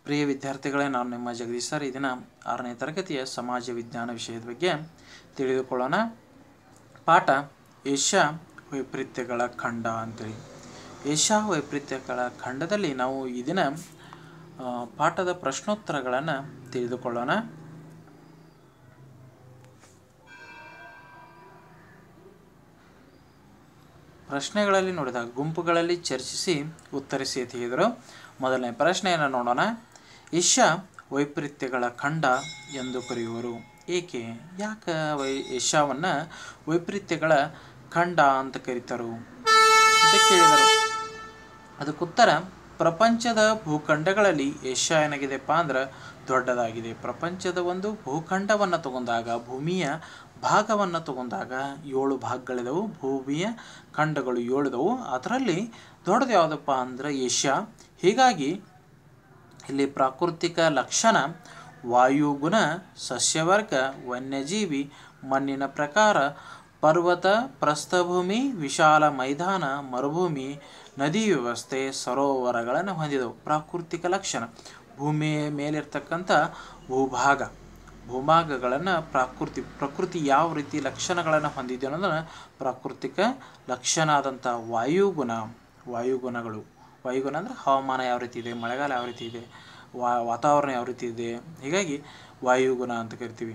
ಪ್ರಿಯ ವಿದ್ಯಾರ್ಥಿಗಳೇ ನಾನು ನಿಮ್ಮ ಜಗದೀಶ್ ಸರ್ ಈ ದಿನ ಆರನೇ ತರಗತಿಯ ಸಮಾಜ ವಿಜ್ಞಾನ ವಿಷಯದ ಬಗ್ಗೆ ತಿಳಿದುಕೊಳ್ಳೋಣ ಪಾಠ ಏಷ್ಯಾ ವೈಪರೀತ್ಯಗಳ ಖಂಡ ಅಂತೇಳಿ ಏಷ್ಯಾ ವೈಪರೀತ್ಯಗಳ ಖಂಡದಲ್ಲಿ ನಾವು ಈ ದಿನ ಆ, ಪಾಠದ ಪ್ರಶ್ನೋತ್ತರಗಳನ್ನು ತಿಳಿದುಕೊಳ್ಳೋಣ ಪ್ರಶ್ನೆಗಳಲ್ಲಿ ನೋಡಿದಾಗ ಗುಂಪುಗಳಲ್ಲಿ ಚರ್ಚಿಸಿ ಉತ್ತರಿಸಿ ಅಂತ ಹೇಳಿದರು ಮೊದಲನೇ ಪ್ರಶ್ನೆಯನ್ನು ನೋಡೋಣ ಏಷ್ಯಾ ವೈಪರೀತ್ಯಗಳ ಖಂಡ ಎಂದು ಕರೆಯುವರು ಏಕೆ ಯಾಕೆ ವೈ ಏಷ್ಯಾವನ್ನು ವೈಪರೀತ್ಯಗಳ ಖಂಡ ಅಂತ ಕರೀತಾರು ಅಂತ ಕೇಳಿದರು ಅದಕ್ಕುತ್ತರ ಪ್ರಪಂಚದ ಭೂಖಂಡಗಳಲ್ಲಿ ಏಷ್ಯಾ ಏನಾಗಿದೆಪ್ಪ ಅಂದ್ರೆ ದೊಡ್ಡದಾಗಿದೆ ಪ್ರಪಂಚದ ಒಂದು ಭೂಖಂಡವನ್ನು ತಗೊಂಡಾಗ ಭೂಮಿಯ ಭಾಗವನ್ನು ತಗೊಂಡಾಗ ಏಳು ಭಾಗಗಳಿದವು ಭೂಮಿಯ ಖಂಡಗಳು ಏಳಿದವು ಅದರಲ್ಲಿ ದೊಡ್ಡದು ಯಾವುದಪ್ಪ ಅಂದ್ರೆ ಏಷ್ಯಾ ಹೀಗಾಗಿ ಇಲ್ಲಿ ಪ್ರಾಕೃತಿಕ ಲಕ್ಷಣ ವಾಯುಗುಣ ಸಸ್ಯವರ್ಗ ವನ್ಯಜೀವಿ ಮಣ್ಣಿನ ಪ್ರಕಾರ ಪರ್ವತ ಪ್ರಸ್ಥಭೂಮಿ ವಿಶಾಲ ಮೈದಾನ ಮರುಭೂಮಿ ನದಿ ವ್ಯವಸ್ಥೆ ಸರೋವರಗಳನ್ನು ಹೊಂದಿದವು ಪ್ರಾಕೃತಿಕ ಲಕ್ಷಣ ಭೂಮಿಯ ಮೇಲಿರ್ತಕ್ಕಂಥ ಭೂಭಾಗ ಭೂಭಾಗಗಳನ್ನು ಪ್ರಾಕೃತಿ ಪ್ರಕೃತಿ ಯಾವ ರೀತಿ ಲಕ್ಷಣಗಳನ್ನು ಹೊಂದಿದೆ ಅನ್ನೋದನ್ನು ಪ್ರಾಕೃತಿಕ ಲಕ್ಷಣ ಆದಂಥ ವಾಯುಗುಣ ವಾಯುಗುಣಗಳು ವಾಯುಗುಣ ಅಂದರೆ ಹವಾಮಾನ ಯಾವ ರೀತಿ ಇದೆ ಮಳೆಗಾಲ ಯಾವ ರೀತಿ ಇದೆ ವಾ ವಾತಾವರಣ ಯಾವ ರೀತಿ ಇದೆ ಹೀಗಾಗಿ ವಾಯುಗುಣ ಅಂತ ಕರಿತೀವಿ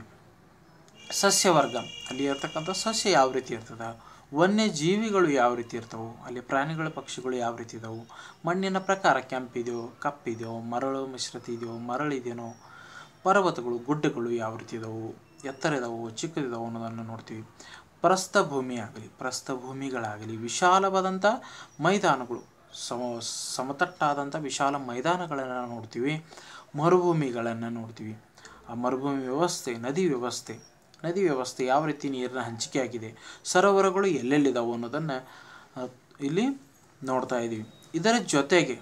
ಸಸ್ಯವರ್ಗ ಅಲ್ಲಿ ಇರ್ತಕ್ಕಂಥ ಸಸ್ಯ ಯಾವ ರೀತಿ ಇರ್ತದೆ ವನ್ಯಜೀವಿಗಳು ಯಾವ ರೀತಿ ಇರ್ತವೆ ಅಲ್ಲಿ ಪ್ರಾಣಿಗಳು ಪಕ್ಷಿಗಳು ಯಾವ ರೀತಿ ಇದಾವೆ ಮಣ್ಣಿನ ಪ್ರಕಾರ ಕೆಂಪಿದೆಯೋ ಕಪ್ಪಿದೆಯೋ ಮರಳು ಮಿಶ್ರಿತ ಇದೆಯೋ ಮರಳಿದೆಯೋ ಪರ್ವತಗಳು ಗುಡ್ಡಗಳು ಯಾವ ರೀತಿ ಇದಾವೆ ಎತ್ತರ ಇದಾವೆ ಚಿಕ್ಕದಿದಾವೆ ಅನ್ನೋದನ್ನು ನೋಡ್ತೀವಿ ಪ್ರಸ್ಥಭೂಮಿ ಆಗಲಿ ಪ್ರಸ್ಥಭೂಮಿಗಳಾಗಲಿ ವಿಶಾಲವಾದಂಥ ಮೈದಾನಗಳು ಸಮ ಸಮತಟ್ಟಾದಂಥ ವಿಶಾಲ ಮೈದಾನಗಳನ್ನು ನೋಡ್ತೀವಿ ಮರುಭೂಮಿಗಳನ್ನು ನೋಡ್ತೀವಿ ಆ ಮರುಭೂಮಿ ವ್ಯವಸ್ಥೆ ನದಿ ವ್ಯವಸ್ಥೆ ನದಿ ವ್ಯವಸ್ಥೆ ಯಾವ ರೀತಿ ನೀರಿನ ಹಂಚಿಕೆ ಆಗಿದೆ ಸರೋವರಗಳು ಎಲ್ಲೆಲ್ಲಿದಾವೆ ಅನ್ನೋದನ್ನು ಆ, ಇಲ್ಲಿ ನೋಡ್ತಾ ಇದ್ದೀವಿ ಇದರ ಜೊತೆಗೆ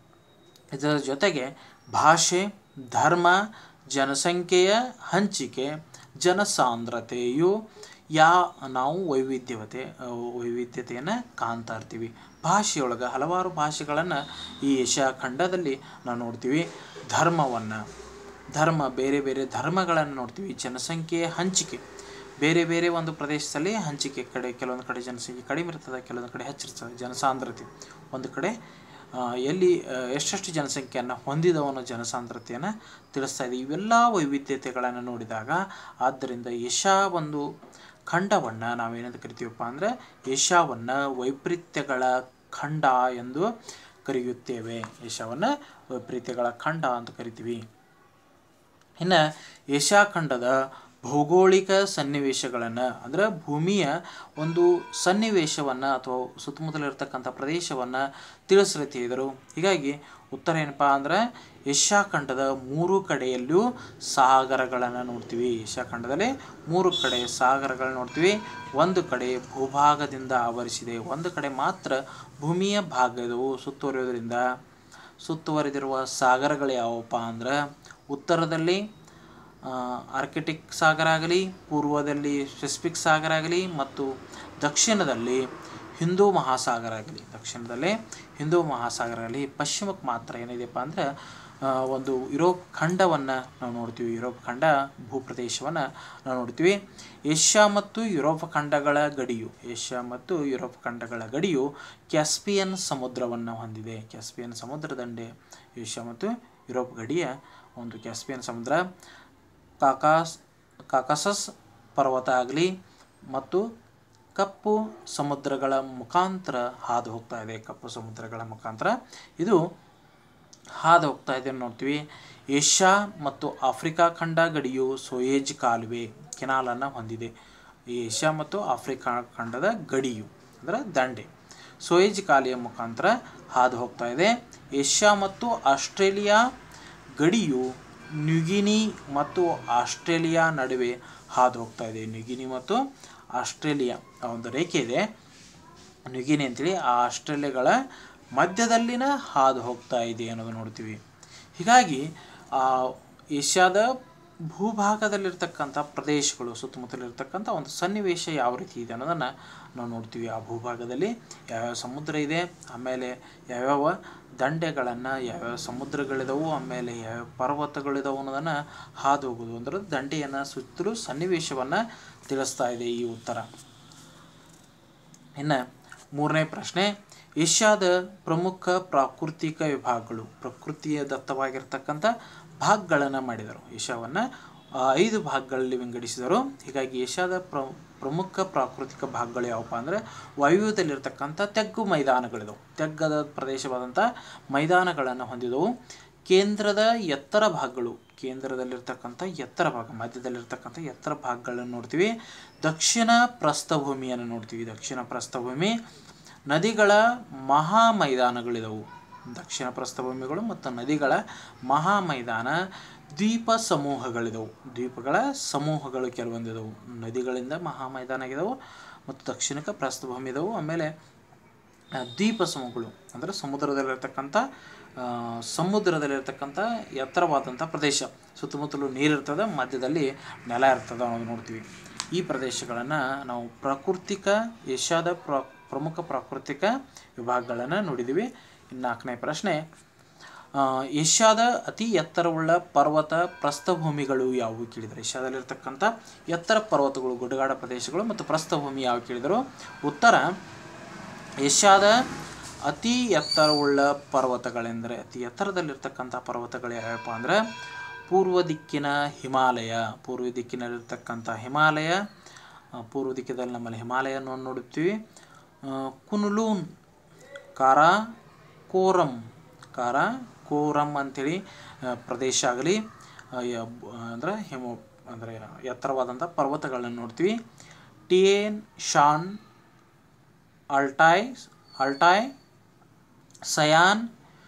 ಇದರ ಜೊತೆಗೆ ಭಾಷೆ ಧರ್ಮ ಜನಸಂಖ್ಯೆಯ ಹಂಚಿಕೆ ಜನಸಾಂದ್ರತೆಯು ಯಾ ನಾವು ವೈವಿಧ್ಯವತೆ ಆ, ವೈವಿಧ್ಯತೆಯನ್ನು ಕಾಣ್ತಾ ಇರ್ತೀವಿ ಭಾಷೆಯೊಳಗೆ ಹಲವಾರು ಭಾಷೆಗಳನ್ನು ಈ ಏಷ್ಯಾ ಖಂಡದಲ್ಲಿ ನಾವು ನೋಡ್ತೀವಿ ಧರ್ಮವನ್ನು ಧರ್ಮ ಬೇರೆ ಬೇರೆ ಧರ್ಮಗಳನ್ನು ನೋಡ್ತೀವಿ ಜನಸಂಖ್ಯೆಯ ಹಂಚಿಕೆ ಬೇರೆ ಬೇರೆ ಒಂದು ಪ್ರದೇಶದಲ್ಲಿ ಹಂಚಿಕೆ ಕಡೆ ಕೆಲವೊಂದು ಕಡೆ ಜನಸಂಖ್ಯೆ ಕಡಿಮೆ ಇರ್ತದೆ ಕೆಲವೊಂದು ಕಡೆ ಹೆಚ್ಚಿರ್ತದೆ ಜನಸಾಂದ್ರತೆ ಒಂದು ಕಡೆ ಆ, ಎಲ್ಲಿ ಆ, ಎಷ್ಟೆಷ್ಟು ಜನಸಂಖ್ಯೆಯನ್ನು ಹೊಂದಿದವ ಅನ್ನೋ ಜನಸಾಂದ್ರತೆಯನ್ನು ತಿಳಿಸ್ತಾ ಇದೆ ಇವೆಲ್ಲ ವೈವಿಧ್ಯತೆಗಳನ್ನು ನೋಡಿದಾಗ ಆದ್ದರಿಂದ ಏಷ್ಯಾ ಒಂದು ಖಂಡವನ್ನು ನಾವೇನಂತ ಕರಿತೀವಪ್ಪ ಅಂದರೆ ಏಷ್ಯಾವನ್ನು ವೈಪರೀತ್ಯಗಳ ಖಂಡ ಎಂದು ಕರೆಯುತ್ತೇವೆ ಏಷ್ಯಾವನ್ನು ವೈಪರೀತ್ಯಗಳ ಖಂಡ ಅಂತ ಕರಿತೀವಿ ಇನ್ನು ಏಷ್ಯಾ ಖಂಡದ ಭೌಗೋಳಿಕ ಸನ್ನಿವೇಶಗಳನ್ನು ಅಂದರೆ ಭೂಮಿಯ ಒಂದು ಸನ್ನಿವೇಶವನ್ನು ಅಥವಾ ಸುತ್ತಮುತ್ತಲಿರ್ತಕ್ಕಂಥ ಪ್ರದೇಶವನ್ನು ತಿಳಿಸ್ರತಿ ಇದ್ದರು ಹೀಗಾಗಿ ಉತ್ತರ ಏನಪ್ಪ ಅಂದ್ರೆ ಏಷ್ಯಾ ಖಂಡದ ಮೂರು ಕಡೆಯಲ್ಲೂ ಸಾಗರಗಳನ್ನು ನೋಡ್ತೀವಿ ಏಷ್ಯಾ ಖಂಡದಲ್ಲಿ ಮೂರು ಕಡೆ ಸಾಗರಗಳನ್ನು ನೋಡ್ತೀವಿ ಒಂದು ಕಡೆ ಭೂಭಾಗದಿಂದ ಆವರಿಸಿದೆ ಒಂದು ಕಡೆ ಮಾತ್ರ ಭೂಮಿಯ ಭಾಗದವು ಸುತ್ತುವರಿಯೋದ್ರಿಂದ ಸುತ್ತುವರಿದಿರುವ ಸಾಗರಗಳು ಯಾವಪ್ಪ ಅಂದ್ರೆ ಉತ್ತರದಲ್ಲಿ ಆ, ಆರ್ಕಿಟಿಕ್ ಸಾಗರ ಆಗಲಿ ಪೂರ್ವದಲ್ಲಿ ಪೆಸಿಫಿಕ್ ಸಾಗರ ಆಗಲಿ ಮತ್ತು ದಕ್ಷಿಣದಲ್ಲಿ ಹಿಂದೂ ಮಹಾಸಾಗರ ಆಗಲಿ ದಕ್ಷಿಣದಲ್ಲಿ ಹಿಂದೂ ಮಹಾಸಾಗರ ಆಗಲಿ ಪಶ್ಚಿಮಕ್ಕೆ ಮಾತ್ರ ಏನಿದೆಯಪ್ಪ ಅಂದರೆ ಆ, ಒಂದು ಯುರೋಪ್ ಖಂಡವನ್ನು ನಾವು ನೋಡ್ತೀವಿ ಯುರೋಪ್ ಖಂಡ ಭೂಪ್ರದೇಶವನ್ನು ನಾವು ನೋಡ್ತೀವಿ ಏಷ್ಯಾ ಮತ್ತು ಯುರೋಪ್ ಖಂಡಗಳ ಗಡಿಯು ಏಷ್ಯಾ ಮತ್ತು ಯುರೋಪ್ ಖಂಡಗಳ ಗಡಿಯು ಕ್ಯಾಸ್ಪಿಯನ್ ಸಮುದ್ರವನ್ನು ಹೊಂದಿದೆ ಕ್ಯಾಸ್ಪಿಯನ್ ಸಮುದ್ರ ದಂಡೆ ಏಷ್ಯಾ ಮತ್ತು ಯುರೋಪ್ ಗಡಿಯ ಒಂದು ಕ್ಯಾಸ್ಪಿಯನ್ ಸಮುದ್ರ ಕಾಕಾಸ್ ಕಾಕಸಸ್ ಪರ್ವತ ಆಗಲಿ ಮತ್ತು ಕಪ್ಪು ಸಮುದ್ರಗಳ ಮುಖಾಂತರ ಹಾದು ಹೋಗ್ತಾ ಇದೆ ಕಪ್ಪು ಸಮುದ್ರಗಳ ಮುಖಾಂತರ ಇದು ಹಾದು ಹೋಗ್ತಾ ಇದೆ ನೋಡ್ತೀವಿ ಏಷ್ಯಾ ಮತ್ತು ಆಫ್ರಿಕಾ ಖಂಡ ಗಡಿಯು ಸೋಯೇಜ್ ಕಾಲುವೆ ಕೆನಾಲನ್ನು ಹೊಂದಿದೆ ಈ ಏಷ್ಯಾ ಮತ್ತು ಆಫ್ರಿಕಾ ಖಂಡದ ಗಡಿಯು ಅಂದರೆ ದಂಡೆ ಸೋಯೇಜ್ ಕಾಲುವೆಯ ಮುಖಾಂತರ ಹಾದು ಹೋಗ್ತಾ ಇದೆ ಏಷ್ಯಾ ಮತ್ತು ಆಸ್ಟ್ರೇಲಿಯಾ ಗಡಿಯು ನ್ಯೂಗಿನಿ ಮತ್ತು ಆಸ್ಟ್ರೇಲಿಯಾ ನಡುವೆ ಹಾದು ಹೋಗ್ತಾ ಇದೆ ನ್ಯೂಗಿನಿ ಮತ್ತು ಆಸ್ಟ್ರೇಲಿಯಾ ಆ ಒಂದು ರೇಖೆ ಇದೆ ನ್ಯೂಗಿನಿ ಅಂತೇಳಿ ಆ ಆಸ್ಟ್ರೇಲಿಯಾಗಳ ಮಧ್ಯದಲ್ಲಿನ ಹಾದು ಹೋಗ್ತಾ ಇದೆ ಅನ್ನೋದು ನೋಡ್ತೀವಿ ಹೀಗಾಗಿ ಆ ಏಷ್ಯಾದ ಭೂಭಾಗದಲ್ಲಿರ್ತಕ್ಕಂಥ ಪ್ರದೇಶಗಳು ಸುತ್ತಮುತ್ತಲಿರ್ತಕ್ಕಂಥ ಒಂದು ಸನ್ನಿವೇಶ ಯಾವ ರೀತಿ ಇದೆ ಅನ್ನೋದನ್ನು ನಾವು ನೋಡ್ತೀವಿ ಆ ಭೂಭಾಗದಲ್ಲಿ ಯಾವ್ಯಾವ ಸಮುದ್ರ ಇದೆ ಆಮೇಲೆ ಯಾವ್ಯಾವ ದಂಡೆಗಳನ್ನು ಯಾವ್ಯಾವ ಸಮುದ್ರಗಳಿದಾವು ಆಮೇಲೆ ಯಾವ್ಯಾವ ಪರ್ವತಗಳಿದಾವು ಅನ್ನೋದನ್ನು ಹಾದು ಹೋಗೋದು ಅಂದ್ರೆ ದಂಡೆಯನ್ನು ಸುತ್ತಲೂ ಸನ್ನಿವೇಶವನ್ನು ತಿಳಿಸ್ತಾ ಇದೆ ಈ ಉತ್ತರ ಇನ್ನು ಮೂರನೇ ಪ್ರಶ್ನೆ ಏಷ್ಯಾದ ಪ್ರಮುಖ ಪ್ರಾಕೃತಿಕ ವಿಭಾಗಗಳು ಪ್ರಕೃತಿಯ ದತ್ತವಾಗಿರ್ತಕ್ಕಂಥ ಭಾಗಗಳನ್ನು ಮಾಡಿದರು ಏಷ್ಯಾವನ್ನು ಆ, ಐದು ಭಾಗಗಳಲ್ಲಿ ವಿಂಗಡಿಸಿದರು ಹೀಗಾಗಿ ಏಷ್ಯಾದ ಪ್ರ ಪ್ರಮುಖ ಪ್ರಾಕೃತಿಕ ಭಾಗಗಳು ಯಾವಪ್ಪ ಅಂದರೆ ವಾಯುವ್ಯದಲ್ಲಿರ್ತಕ್ಕಂಥ ತೆಗ್ಗು ಮೈದಾನಗಳಿದವು ತೆಗ್ಗದ ಪ್ರದೇಶವಾದಂಥ ಮೈದಾನಗಳನ್ನು ಹೊಂದಿದವು ಕೇಂದ್ರದ ಎತ್ತರ ಭಾಗಗಳು ಕೇಂದ್ರದಲ್ಲಿರ್ತಕ್ಕಂಥ ಎತ್ತರ ಭಾಗ ಮಧ್ಯದಲ್ಲಿರ್ತಕ್ಕಂಥ ಎತ್ತರ ಭಾಗಗಳನ್ನು ನೋಡ್ತೀವಿ ದಕ್ಷಿಣ ಪ್ರಸ್ಥಭೂಮಿಯನ್ನು ನೋಡ್ತೀವಿ ದಕ್ಷಿಣ ಪ್ರಸ್ಥಭೂಮಿ ನದಿಗಳ ಮಹಾ ಮೈದಾನಗಳಿದವು ದಕ್ಷಿಣ ಪ್ರಸ್ಥಭೂಮಿಗಳು ಮತ್ತು ನದಿಗಳ ಮಹಾ ಮೈದಾನ ದ್ವೀಪ ಸಮೂಹಗಳಿದವು ದ್ವೀಪಗಳ ಸಮೂಹಗಳು ಕೆಲವೊಂದಿದವು ನದಿಗಳಿಂದ ಮಹಾ ಮೈದಾನ ಆಗಿದವು ಮತ್ತು ದಕ್ಷಿಣಕ್ಕೆ ಪ್ರಸ್ಥಭೂಮಿ ಇದವು ಆಮೇಲೆ ಆ, ದ್ವೀಪ ಸಮೂಹಗಳು ಅಂದರೆ ಸಮುದ್ರದಲ್ಲಿರ್ತಕ್ಕಂಥ ಆ, ಸಮುದ್ರದಲ್ಲಿರ್ತಕ್ಕಂಥ ಎತ್ತರವಾದಂಥ ಪ್ರದೇಶ ಸುತ್ತಮುತ್ತಲು ನೀರಿರ್ತದೆ ಮಧ್ಯದಲ್ಲಿ ನೆಲ ಇರ್ತದೆ ಅನ್ನೋದು ನೋಡ್ತೀವಿ ಈ ಪ್ರದೇಶಗಳನ್ನು ನಾವು ಪ್ರಾಕೃತಿಕ ಏಷ್ಯಾದ ಪ್ರ ಪ್ರಮುಖ ಪ್ರಾಕೃತಿಕ ವಿಭಾಗಗಳನ್ನು ನೋಡಿದ್ದೀವಿ ಇನ್ನು ನಾಲ್ಕನೇ ಪ್ರಶ್ನೆ ಆ, ಏಷ್ಯಾದ ಅತಿ ಎತ್ತರವುಳ್ಳ ಪರ್ವತ ಪ್ರಸ್ಥಭೂಮಿಗಳು ಯಾವುವು ಕೇಳಿದರು ಏಷ್ಯಾದಲ್ಲಿರ್ತಕ್ಕಂಥ ಎತ್ತರ ಪರ್ವತಗಳು ಗುಡ್ಡಗಾಡ ಪ್ರದೇಶಗಳು ಮತ್ತು ಪ್ರಸ್ಥಭೂಮಿ ಯಾವ ಕೇಳಿದರು ಉತ್ತರ ಏಷ್ಯಾದ ಅತಿ ಎತ್ತರವುಳ್ಳ ಪರ್ವತಗಳೆಂದರೆ ಅತಿ ಎತ್ತರದಲ್ಲಿರ್ತಕ್ಕಂಥ ಪರ್ವತಗಳು ಯಾವ್ಯಾವಪ್ಪ ಅಂದರೆ ಪೂರ್ವ ದಿಕ್ಕಿನ ಹಿಮಾಲಯ ಪೂರ್ವ ದಿಕ್ಕಿನಲ್ಲಿರ್ತಕ್ಕಂಥ ಹಿಮಾಲಯ ಆ, ಪೂರ್ವ ದಿಕ್ಕದಲ್ಲಿ ನಮ್ಮಲ್ಲಿ ಹಿಮಾಲಯವನ್ನು ನೋಡುತ್ತೀವಿ ಆ, ಕುನುಲೂನ್ ಕಾರಾ ಕೋರಂ ಕಾರ ಕೋರಂ ಅಂಥೇಳಿ ಆ, ಪ್ರದೇಶ ಆಗಲಿ ಅಂದರೆ ಹಿಮ ಅಂದರೆ ಎತ್ತರವಾದಂಥ ಪರ್ವತಗಳನ್ನು ನೋಡ್ತೀವಿ ಟಿಯೇನ್ ಶಾನ್ ಅಲ್ಟಾಯ್ ಅಲ್ಟಾಯ್ ಸಯಾನ್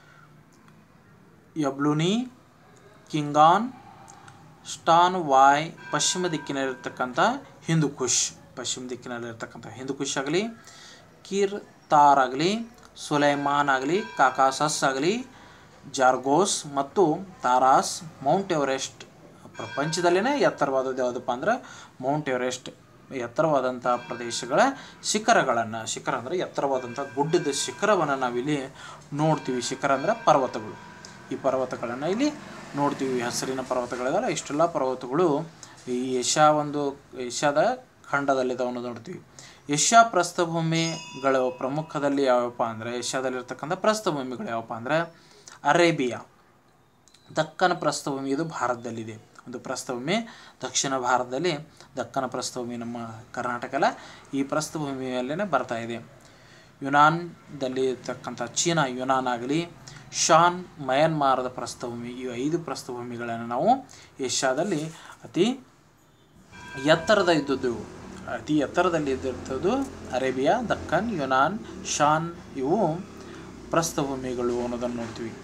ಯಬ್ಲುನಿ ಕಿಂಗಾನ್ ಸ್ಟಾನ್ ವಾಯ್ ಪಶ್ಚಿಮ ದಿಕ್ಕಿನಲ್ಲಿರ್ತಕ್ಕಂಥ ಹಿಂದುಕುಷ್ ಪಶ್ಚಿಮ ದಿಕ್ಕಿನಲ್ಲಿರ್ತಕ್ಕಂಥ ಹಿಂದುಕುಷ್ ಆಗಲಿ ಕಿರ್ ತಾರ್ ಆಗಲಿ ಸುಲೈಮಾನ್ ಆಗಲಿ ಕಾಕಾಸಸ್ ಆಗಲಿ ಜಾರ್ಗೋಸ್ ಮತ್ತು ತಾರಾಸ್ ಮೌಂಟ್ ಎವರೆಸ್ಟ್ ಪ್ರಪಂಚದಲ್ಲೇ ಎತ್ತರವಾದದ್ದು ಯಾವುದಪ್ಪ ಅಂದ್ರೆ ಮೌಂಟ್ ಎವರೆಸ್ಟ್ ಎತ್ತರವಾದಂಥ ಪ್ರದೇಶಗಳ ಶಿಖರಗಳನ್ನು ಶಿಖರ ಅಂದರೆ ಎತ್ತರವಾದಂಥ ಗುಡ್ಡದ ಶಿಖರವನ್ನು ನಾವಿಲ್ಲಿ ನೋಡ್ತೀವಿ ಶಿಖರ ಅಂದರೆ ಪರ್ವತಗಳು ಈ ಪರ್ವತಗಳನ್ನು ಇಲ್ಲಿ ನೋಡ್ತೀವಿ ಹೆಸರಿನ ಪರ್ವತಗಳಿದಾವೆ ಇಷ್ಟೆಲ್ಲ ಪರ್ವತಗಳು ಈ ಏಷ್ಯಾ ಒಂದು ಏಷ್ಯಾದ ಖಂಡದಲ್ಲಿದ್ದಾವೆ ಅನ್ನೋದು ನೋಡ್ತೀವಿ ಏಷ್ಯಾ ಪ್ರಸ್ಥಭೂಮಿಗಳು ಪ್ರಮುಖದಲ್ಲಿ ಯಾವಪ್ಪ ಅಂದರೆ ಏಷ್ಯಾದಲ್ಲಿರ್ತಕ್ಕಂಥ ಪ್ರಸ್ಥಭೂಮಿಗಳು ಯಾವಪ್ಪ ಅಂದರೆ ಅರೇಬಿಯಾ ದಕ್ಕನ ಪ್ರಸ್ಥಭೂಮಿ ಇದು ಭಾರತದಲ್ಲಿದೆ ಒಂದು ಪ್ರಸ್ಥಭೂಮಿ ದಕ್ಷಿಣ ಭಾರತದಲ್ಲಿ ದಕ್ಕನ ಪ್ರಸ್ಥಭೂಮಿ ನಮ್ಮ ಕರ್ನಾಟಕ ಅಲ್ಲ ಈ ಪ್ರಸ್ಥಭೂಮಿಯಲ್ಲೇ ಬರ್ತಾ ಇದೆ ಯುನಾನ್ದಲ್ಲಿ ಇರ್ತಕ್ಕಂಥ ಚೀನಾ ಯುನಾನ್ ಆಗಲಿ ಶಾನ್ ಮಯನ್ಮಾರದ ಪ್ರಸ್ಥಭೂಮಿ ಈ ಐದು ಪ್ರಸ್ಥಭೂಮಿಗಳನ್ನು ನಾವು ಏಷ್ಯಾದಲ್ಲಿ ಅತಿ ಎತ್ತರದ ಇದ್ದದ್ದು ಅತಿ ಎತ್ತರದಲ್ಲಿ ಇದ್ದಿರ್ತದ್ದು ಅರೇಬಿಯಾ ದಕ್ಕನ್ ಯುನಾನ್ ಶಾನ್ ಇವು ಪ್ರಸ್ಥಭೂಮಿಗಳು ಅನ್ನೋದನ್ನು ನೋಡ್ತೀವಿ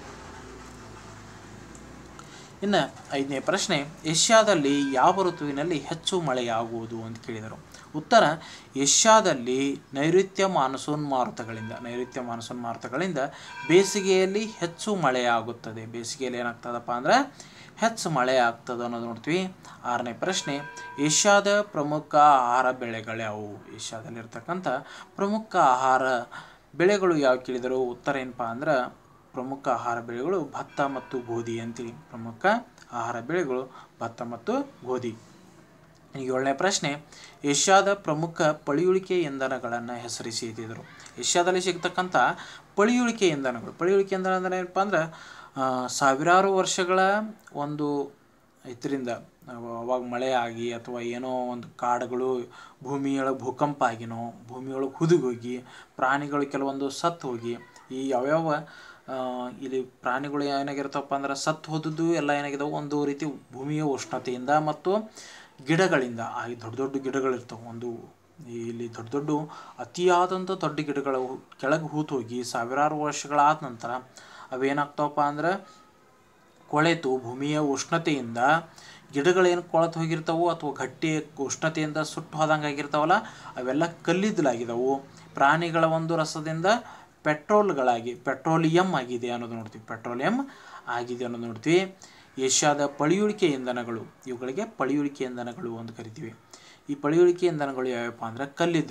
ಇನ್ನು ಐದನೇ ಪ್ರಶ್ನೆ ಏಷ್ಯಾದಲ್ಲಿ ಯಾವ ಋತುವಿನಲ್ಲಿ ಹೆಚ್ಚು ಮಳೆಯಾಗುವುದು ಅಂತ ಕೇಳಿದರು ಉತ್ತರ ಏಷ್ಯಾದಲ್ಲಿ ನೈಋತ್ಯ ಮಾನ್ಸೂನ್ ಮಾರುತಗಳಿಂದ ನೈಋತ್ಯ ಮಾನ್ಸೂನ್ ಮಾರುತಗಳಿಂದ ಬೇಸಿಗೆಯಲ್ಲಿ ಹೆಚ್ಚು ಮಳೆಯಾಗುತ್ತದೆ ಬೇಸಿಗೆಯಲ್ಲಿ ಏನಾಗ್ತದಪ್ಪ ಅಂದರೆ ಹೆಚ್ಚು ಮಳೆ ಆಗ್ತದೆ ಅನ್ನೋದು ನೋಡ್ತೀವಿ ಆರನೇ ಪ್ರಶ್ನೆ ಏಷ್ಯಾದ ಪ್ರಮುಖ ಆಹಾರ ಬೆಳೆಗಳು ಯಾವುವು ಏಷ್ಯಾದಲ್ಲಿರ್ತಕ್ಕಂಥ ಪ್ರಮುಖ ಆಹಾರ ಬೆಳೆಗಳು ಯಾವ ಕೇಳಿದರು ಉತ್ತರ ಏನಪ್ಪ ಅಂದ್ರೆ ಪ್ರಮುಖ ಆಹಾರ ಬೆಳೆಗಳು ಭತ್ತ ಮತ್ತು ಗೋಧಿ ಅಂತೇಳಿ ಪ್ರಮುಖ ಆಹಾರ ಬೆಳೆಗಳು ಭತ್ತ ಮತ್ತು ಗೋಧಿ ಈಗ ಏಳನೇ ಪ್ರಶ್ನೆ ಏಷ್ಯಾದ ಪ್ರಮುಖ ಪಳಿಯುಳಿಕೆ ಇಂಧನಗಳನ್ನು ಹೆಸರಿಸಿ ಇದ್ದಿದ್ರು ಏಷ್ಯಾದಲ್ಲಿ ಸಿಗ್ತಕ್ಕಂಥ ಪಳಿಯುಳಿಕೆ ಇಂಧನಗಳು ಪಳಿಯುಳಿಕೆ ಇಂಧನ ಅಂದ್ರೆ ಏನಪ್ಪ ಅಂದ್ರೆ ಆ, ಸಾವಿರಾರು ವರ್ಷಗಳ ಒಂದು ಇದರಿಂದ ಅವಾಗ ಮಳೆ ಆಗಿ ಅಥವಾ ಏನೋ ಒಂದು ಕಾಡುಗಳು ಭೂಮಿಯೊಳಗೆ ಭೂಕಂಪ ಆಗಿನೋ ಭೂಮಿಯೊಳಗೆ ಹುದುಗೋಗಿ ಪ್ರಾಣಿಗಳು ಕೆಲವೊಂದು ಸತ್ತು ಹೋಗಿ ಈ ಯಾವ್ಯಾವ ಆ, ಇಲ್ಲಿ ಪ್ರಾಣಿಗಳು ಏನಾಗಿರ್ತವಪ್ಪ ಅಂದ್ರೆ ಸತ್ತು ಹೋದದ್ದು ಎಲ್ಲ ಏನಾಗಿದಾವೆ ಒಂದು ರೀತಿ ಭೂಮಿಯ ಉಷ್ಣತೆಯಿಂದ ಮತ್ತು ಗಿಡಗಳಿಂದ ಆ ಈ ದೊಡ್ಡ ದೊಡ್ಡ ಗಿಡಗಳಿರ್ತವೆ ಒಂದು ಇಲ್ಲಿ ದೊಡ್ಡ ದೊಡ್ಡ ಅತಿಯಾದಂಥ ದೊಡ್ಡ ಗಿಡಗಳು ಕೆಳಗೆ ಹೂತು ಹೋಗಿ ಸಾವಿರಾರು ವರ್ಷಗಳಾದ ನಂತರ ಅವೇನಾಗ್ತಾವಪ್ಪ ಅಂದ್ರೆ ಕೊಳೆತು ಭೂಮಿಯ ಉಷ್ಣತೆಯಿಂದ ಗಿಡಗಳೇನು ಕೊಳೆತು ಹೋಗಿರ್ತಾವೋ ಅಥವಾ ಗಟ್ಟಿ ಉಷ್ಣತೆಯಿಂದ ಸುಟ್ಟು ಹೋದಂಗೆ ಆಗಿರ್ತಾವಲ್ಲ ಅವೆಲ್ಲ ಕಲ್ಲಿದ್ದಲಾಗಿದಾವು ಪ್ರಾಣಿಗಳ ಒಂದು ರಸದಿಂದ ಪೆಟ್ರೋಲ್ಗಳಾಗಿ ಪೆಟ್ರೋಲಿಯಂ ಆಗಿದೆ ಅನ್ನೋದು ನೋಡ್ತೀವಿ ಪೆಟ್ರೋಲಿಯಂ ಆಗಿದೆ ಅನ್ನೋದು ನೋಡ್ತೀವಿ ಏಷ್ಯಾದ ಪಳಿಯುಳಿಕೆ ಇಂಧನಗಳು ಇವುಗಳಿಗೆ ಪಳಿಯುಳಿಕೆ ಇಂಧನಗಳು ಅಂತ ಕರಿತೀವಿ ಈ ಪಳಿಯುಳಿಕೆ ಇಂಧನಗಳು ಯಾವ್ಯಾವಪ್ಪ ಅಂದ್ರೆ ಕಲ್ಲಿದ್ದಲು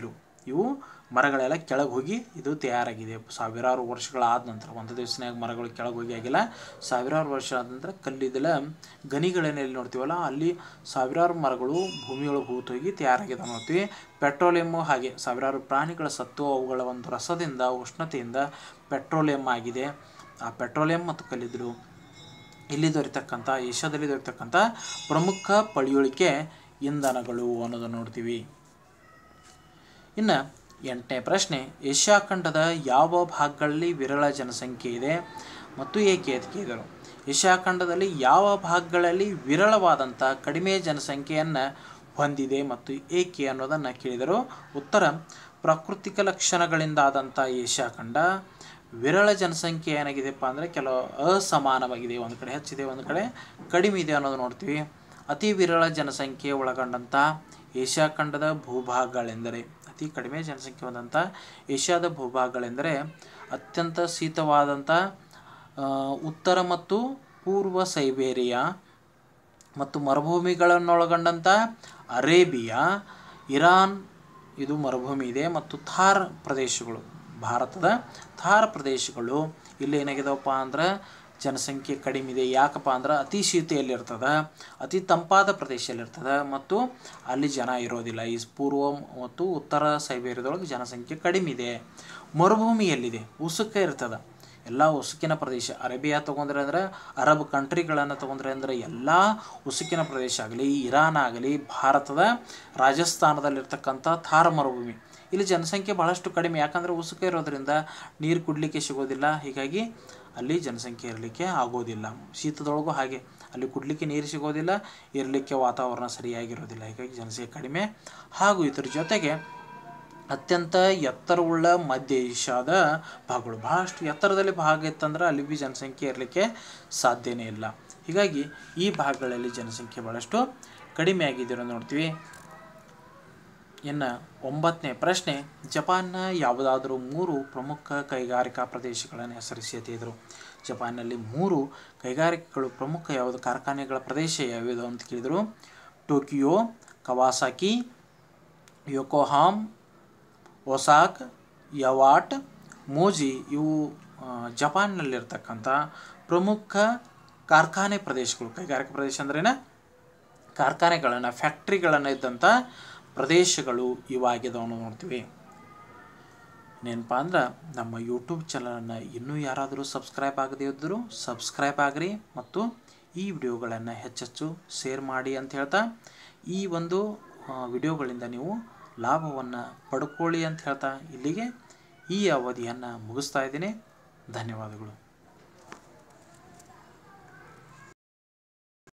ಇವು ಮರಗಳೆಲ್ಲ ಕೆಳಗೆ ಹೋಗಿ ಇದು ತಯಾರಾಗಿದೆ ಸಾವಿರಾರು ವರ್ಷಗಳಾದ ನಂತರ ಒಂದು ದಿವಸನಾಗ ಮರಗಳು ಕೆಳಗೆ ಹೋಗಿ ಆಗಿಲ್ಲ ಸಾವಿರಾರು ವರ್ಷ ಆದ ನಂತರ ಕಲ್ಲಿದ್ದಲ ಗನಿಗಳನ್ನೆಲ್ಲಿ ನೋಡ್ತೀವಲ್ಲ ಅಲ್ಲಿ ಸಾವಿರಾರು ಮರಗಳು ಭೂಮಿಯೊಳಗೆ ಹೂತು ಹೋಗಿ ತಯಾರಾಗಿದೆ ನೋಡ್ತೀವಿ ಪೆಟ್ರೋಲಿಯಮ್ಮು ಹಾಗೆ ಸಾವಿರಾರು ಪ್ರಾಣಿಗಳ ಸತ್ತು ಅವುಗಳ ಒಂದು ರಸದಿಂದ ಉಷ್ಣತೆಯಿಂದ ಪೆಟ್ರೋಲಿಯಂ ಆಗಿದೆ ಆ ಪೆಟ್ರೋಲಿಯಂ ಮತ್ತು ಕಲ್ಲಿದ್ದಲು ಇಲ್ಲಿ ದೊರೆತಕ್ಕಂಥ ಏಷ್ಯಾದಲ್ಲಿ ದೊರೆತಕ್ಕಂಥ ಪ್ರಮುಖ ಪಳಿಯುಳಿಕೆ ಇಂಧನಗಳು ಅನ್ನೋದನ್ನು ನೋಡ್ತೀವಿ ಇನ್ನು ಎಂಟನೇ ಪ್ರಶ್ನೆ ಏಷ್ಯಾ ಖಂಡದ ಯಾವ ಭಾಗಗಳಲ್ಲಿ ವಿರಳ ಜನಸಂಖ್ಯೆ ಇದೆ ಮತ್ತು ಏಕೆ ಅಂತ ಕೇಳಿದರು ಏಷ್ಯಾ ಖಂಡದಲ್ಲಿ ಯಾವ ಭಾಗಗಳಲ್ಲಿ ವಿರಳವಾದಂಥ ಕಡಿಮೆ ಜನಸಂಖ್ಯೆಯನ್ನು ಹೊಂದಿದೆ ಮತ್ತು ಏಕೆ ಅನ್ನೋದನ್ನು ಕೇಳಿದರು ಉತ್ತರ ಪ್ರಾಕೃತಿಕ ಲಕ್ಷಣಗಳಿಂದಾದಂಥ ಏಷ್ಯಾ ಖಂಡ ವಿರಳ ಜನಸಂಖ್ಯೆ ಏನಾಗಿದೆಪ್ಪ ಅಂದರೆ ಕೆಲವು ಅಸಮಾನವಾಗಿದೆ ಒಂದು ಕಡೆ ಹೆಚ್ಚಿದೆ ಒಂದು ಕಡೆ ಕಡಿಮೆ ಇದೆ ಅನ್ನೋದು ನೋಡ್ತೀವಿ ಅತಿ ವಿರಳ ಜನಸಂಖ್ಯೆ ಒಳಗೊಂಡಂಥ ಏಷ್ಯಾ ಖಂಡದ ಭೂಭಾಗಗಳೆಂದರೆ ಅತಿ ಕಡಿಮೆ ಜನಸಂಖ್ಯೆ ಹೊಂದಂಥ ಏಷ್ಯಾದ ಭೂಭಾಗಗಳೆಂದರೆ ಅತ್ಯಂತ ಶೀತವಾದಂಥ ಆ, ಉತ್ತರ ಮತ್ತು ಪೂರ್ವ ಸೈಬೇರಿಯಾ ಮತ್ತು ಮರುಭೂಮಿಗಳನ್ನೊಳಗೊಂಡಂಥ ಅರೇಬಿಯಾ ಇರಾನ್ ಇದು ಮರುಭೂಮಿ ಇದೆ ಮತ್ತು ಥಾರ್ ಪ್ರದೇಶಗಳು ಭಾರತದ ಥಾರ್ ಪ್ರದೇಶಗಳು ಇಲ್ಲಿ ಏನಾಗಿದಾವಪ್ಪ ಅಂದ್ರೆ ಜನಸಂಖ್ಯೆ ಕಡಿಮೆ ಇದೆ ಯಾಕಪ್ಪ ಅಂದ್ರೆ ಅತಿ ಶೀತೆಯಲ್ಲಿರ್ತದೆ ಅತಿ ತಂಪಾದ ಪ್ರದೇಶದಲ್ಲಿರ್ತದೆ ಮತ್ತು ಅಲ್ಲಿ ಜನ ಇರೋದಿಲ್ಲ ಈ ಪೂರ್ವ ಮತ್ತು ಉತ್ತರ ಸೈಬೇರಿಯದೊಳಗೆ ಜನಸಂಖ್ಯೆ ಕಡಿಮೆ ಇದೆ ಮರುಭೂಮಿಯಲ್ಲಿದೆ ಉಸುಕ ಇರ್ತದೆ ಎಲ್ಲ ಉಸುಕಿನ ಪ್ರದೇಶ ಅರೇಬಿಯಾ ತೊಗೊಂಡ್ರೆ ಅಂದರೆ ಅರಬ್ ಕಂಟ್ರಿಗಳನ್ನು ತೊಗೊಂಡ್ರೆ ಅಂದರೆ ಎಲ್ಲ ಉಸುಕಿನ ಪ್ರದೇಶ ಆಗಲಿ ಇರಾನ್ ಆಗಲಿ ಭಾರತದ ರಾಜಸ್ಥಾನದಲ್ಲಿರ್ತಕ್ಕಂಥ ಥಾರ್ ಮರುಭೂಮಿ ಇಲ್ಲಿ ಜನಸಂಖ್ಯೆ ಬಹಳಷ್ಟು ಕಡಿಮೆ ಯಾಕಂದರೆ ಉಸುಕ ಇರೋದ್ರಿಂದ ನೀರು ಕುಡಲಿಕ್ಕೆ ಸಿಗೋದಿಲ್ಲ ಹೀಗಾಗಿ ಅಲ್ಲಿ ಜನಸಂಖ್ಯೆ ಇರಲಿಕ್ಕೆ ಆಗೋದಿಲ್ಲ ಶೀತದೊಳಗೂ ಹಾಗೆ ಅಲ್ಲಿ ಕುಡಲಿಕ್ಕೆ ನೀರು ಸಿಗೋದಿಲ್ಲ ಇರಲಿಕ್ಕೆ ವಾತಾವರಣ ಸರಿಯಾಗಿರೋದಿಲ್ಲ ಹೀಗಾಗಿ ಜನಸಂಖ್ಯೆ ಕಡಿಮೆ ಹಾಗೂ ಇದ್ರ ಜೊತೆಗೆ ಅತ್ಯಂತ ಎತ್ತರವುಳ್ಳ ಮಧ್ಯ ಏಷ್ಯಾದ ಭಾಗಗಳು ಬಹಳಷ್ಟು ಎತ್ತರದಲ್ಲಿ ಭಾಗ ಇತ್ತಂದ್ರೆ ಅಲ್ಲಿ ಬಿ ಜನಸಂಖ್ಯೆ ಇರಲಿಕ್ಕೆ ಸಾಧ್ಯನೇ ಇಲ್ಲ ಹೀಗಾಗಿ ಈ ಭಾಗಗಳಲ್ಲಿ ಜನಸಂಖ್ಯೆ ಭಾಳಷ್ಟು ಕಡಿಮೆ ಆಗಿದೆ ಅನ್ನೋದು ನೋಡ್ತೀವಿ ಇನ್ನು ಒಂಬತ್ತನೇ ಪ್ರಶ್ನೆ ಜಪಾನ್ನ ಯಾವುದಾದರೂ ಮೂರು ಪ್ರಮುಖ ಕೈಗಾರಿಕಾ ಪ್ರದೇಶಗಳನ್ನು ಹೆಸರಿಸಿ ಅತಿದ್ರು ಜಪಾನ್ನಲ್ಲಿ ಮೂರು ಕೈಗಾರಿಕೆಗಳು ಪ್ರಮುಖ ಯಾವುದು ಕಾರ್ಖಾನೆಗಳ ಪ್ರದೇಶ ಯಾವ್ಯಾವುದು ಅಂತ ಕೇಳಿದರು ಟೋಕಿಯೋ ಕವಾಸಾಕಿ ಯೋಕೋಹಾಮ್ ಒಸಾಕ್ ಯವಾಟ್ ಮೋಜಿ ಇವು ಆ, ಜಪಾನ್ನಲ್ಲಿರ್ತಕ್ಕಂಥ ಪ್ರಮುಖ ಕಾರ್ಖಾನೆ ಪ್ರದೇಶಗಳು ಕೈಗಾರಿಕಾ ಪ್ರದೇಶ ಅಂದ್ರೇನ ಕಾರ್ಖಾನೆಗಳನ್ನು ಫ್ಯಾಕ್ಟ್ರಿಗಳನ್ನು ಇದ್ದಂಥ ಪ್ರದೇಶಗಳು ಇವಾಗಿದಾವ ನೋಡ್ತೀವಿ ನೆನಪ ಅಂದ್ರೆ ನಮ್ಮ ಯೂಟ್ಯೂಬ್ ಚಾನಲನ್ನು ಇನ್ನೂ ಯಾರಾದರೂ ಸಬ್ಸ್ಕ್ರೈಬ್ ಆಗದೇ ಇದ್ದರೂ ಸಬ್ಸ್ಕ್ರೈಬ್ ಆಗಿರಿ ಮತ್ತು ಈ ವಿಡಿಯೋಗಳನ್ನು ಹೆಚ್ಚೆಚ್ಚು ಶೇರ್ ಮಾಡಿ ಅಂತ ಹೇಳ್ತಾ ಈ ಒಂದು ಆ, ವಿಡಿಯೋಗಳಿಂದ ನೀವು ಲಾಭವನ್ನು ಪಡ್ಕೊಳ್ಳಿ ಅಂತ ಹೇಳ್ತಾ ಇಲ್ಲಿಗೆ ಈ ಅವಧಿಯನ್ನು ಮುಗಿಸ್ತಾ ಇದ್ದೀನಿ ಧನ್ಯವಾದಗಳು